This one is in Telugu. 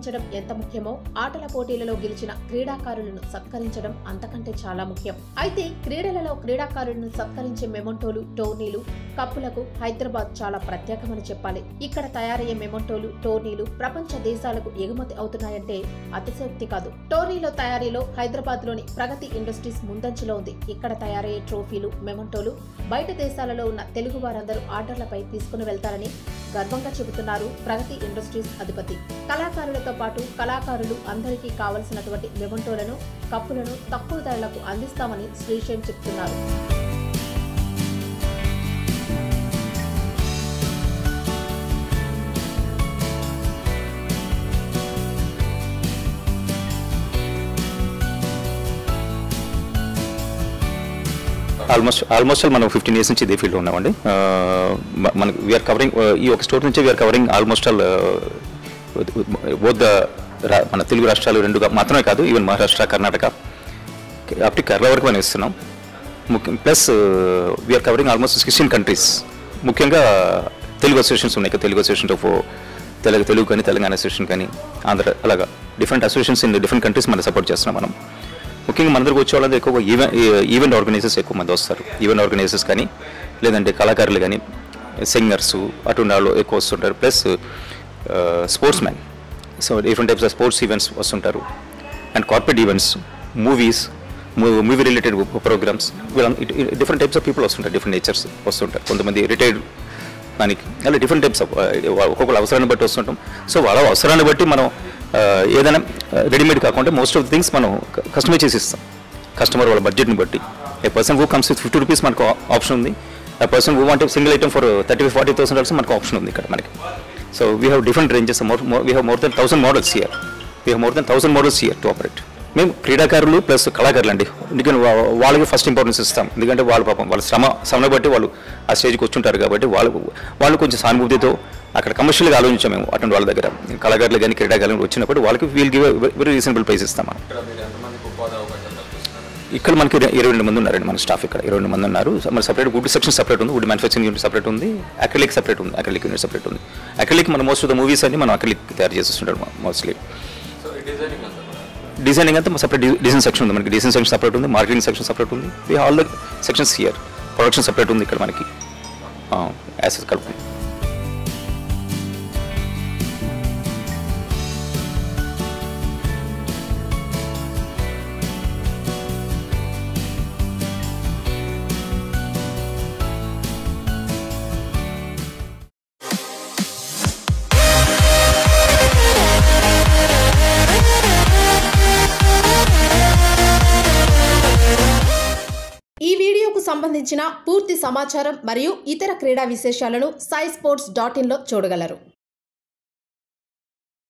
ప్రోత్సహించడం ఎంత ముఖ్యమో ఆటల పోటీలలో గెలిచిన క్రీడాకారులను సత్కరించడం అంతకంటే చాలా ముఖ్యం అయితే క్రీడలలో క్రీడాకారులను సత్కరించే మెమొంటోలు టోర్నీలు కప్పులకు హైదరాబాద్ చాలా ప్రత్యేకమని చెప్పాలి ఇక్కడ తయారయ్యే మెమొంటోలు టోర్నీలు ప్రపంచ దేశాలకు ఎగుమతి అవుతున్నాయంటే అతిశయోక్తి కాదు టోర్నీలో తయారీలో హైదరాబాద్ లోని ప్రగతి ఇండస్ట్రీస్ ముందంజలో ఉంది ఇక్కడ తయారయ్యే ట్రోఫీలు మెమొంటోలు బయట దేశాలలో ఉన్న తెలుగు వారందరూ ఆర్డర్లపై తీసుకుని వెళ్తారని గర్వంగా చెబుతున్నారు ప్రగతి ఇండస్ట్రీస్ అధిపతి కళాకారులతో పాటు కళాకారులు అందరికీ కావలసినటువంటి మెమొంటోలను కప్పులను తక్కువ ధరలకు అందిస్తామని శ్రీశైన్ చెప్తున్నారు ఆల్మోస్ట్ ఆల్మోస్ట్ మనం ఫిఫ్టీన్ ఇయర్స్ నుంచి ఇదే ఫీల్డ్లో ఉన్నామండి ఆ, మ- మనకు వీఆర్ కవరింగ్ ఈ ఒక స్టోర్ నుంచి we are covering almost all both the మన తెలుగు రాష్ట్రాలు రెండుగా మాత్రమే కాదు even Maharashtra Karnataka up to Kerala వరకు మనం ఇస్తున్నాం ముఖ్యం plus we are covering almost sixteen countries ముఖ్యంగా తెలుగు అసోసియేషన్స్ ఉన్నాయి కదా, తెలుగు అసోసియేషన్ ఆఫ్ తెలుగు తెలుగు కానీ తెలంగాణ అసోసియేషన్ కానీ ఆంధ్ర అలాగా different associations in different countries మనం సపోర్ట్ చేస్తున్నాం మనం ముఖ్యంగా మన దగ్గరకు వచ్చే వాళ్ళందరూ ఎక్కువ ఈవెంట్ ఈవెంట్ ఆర్గనైజర్స్ ఎక్కువ మంది వస్తారు ఈవెంట్ ఆర్గనైజర్స్ కానీ లేదంటే కళాకారులు కానీ సింగర్స్ అటువంటి వాళ్ళు ఎక్కువ వస్తుంటారు plus sports man so different types of sports events వస్తుంటారు and corporate events movies movie related programs different types of people వస్తుంటారు డిఫరెంట్ నేచర్స్ వస్తుంటారు కొంతమంది రిటైర్డ్ దానికి అలా డిఫరెంట్ టైప్స్ ఆఫ్ ఒక్కొక్కరు అవసరాన్ని బట్టి వస్తుంటాం సో వాళ్ళ అవసరాన్ని బట్టి మనం ఆ, ఏదైనా రెడీమేడ్ కాకుండా మోస్ట్ ఆఫ్ ది థింగ్స్ మనం కస్టమైజ్ చేసి ఇస్తాం కస్టమర్ వాళ్ళ బడ్జెట్ని బట్టి a person who comes with fifty rupees మనకు ఆప్షన్ ఉంది ఆ person who want single item for thirty five forty thousand also మనకు ఆప్షన్ ఉంది ఇక్కడ మనకి so we have different ranges more we have more than thousand models year we have more than thousand models year to operate మేము క్రీడాకారులు ప్లస్ కళాకారులు అండి ఎందుకంటే వా- వాళ్ళకి ఫస్ట్ ఇంపార్టెన్స్ ఇస్తాం ఎందుకంటే వాళ్ళ పాపం వాళ్ళ శ్రమ శ్రమ బట్టి వాళ్ళు ఆ స్టేజ్కి వచ్చుంటారు కాబట్టి వాళ్ళు వాళ్ళు కొంచెం సానుభూతితో అక్కడ కమర్షియల్గా ఆలోచించాం మేము అటువంటి వాళ్ళ దగ్గర కళాకారులు కానీ క్రీడాకారులు వచ్చినప్పుడు వాళ్ళకి we'll give very reasonable price ఇస్తాం మనం ఇక్కడ మనకి ఇర- ఇరవై రెండు మంది ఉన్నారండి మన స్టాఫ్ ఇక్కడ ఇరవై రెండు మంది ఉన్నారు సో మన సపరేట్ వుడ్ సెక్షన్ సపరేట్ ఉంది వుడ్ మ్యానుఫ్యాక్చరింగ్ యూనిట్ సపరేట్ ఉంది అక్రిలిక్ సపరేట్ ఉంది అక్రిలిక్ యూనిట్ సపరేట్ ఉంది అక్రిలిక్ మన మోస్ట్ ఆఫ్ ద మూవీస్ అన్ని మనం అక్రిలిక్ తయారు చేస్తుంటారు మోస్ట్లీ డిజైనింగ్ అంతా సపరేట్ డిజైన్ సెక్షన్ ఉంది మనకి డిజైన్ సెక్షన్ సపరేట్ ఉంది మార్కెటింగ్ సెక్షన్ సపరేట్ ఉంది we all the sections here production separate ఉంది ఇక్కడ మనకి యాసెస్ కలుపుకుంది ఈ వీడియోకు సంబంధించిన పూర్తి సమాచారం మరియు ఇతర క్రీడా విశేషాలను సాయి స్పోర్ట్స్ డాట్ ఇన్లో చూడగలరు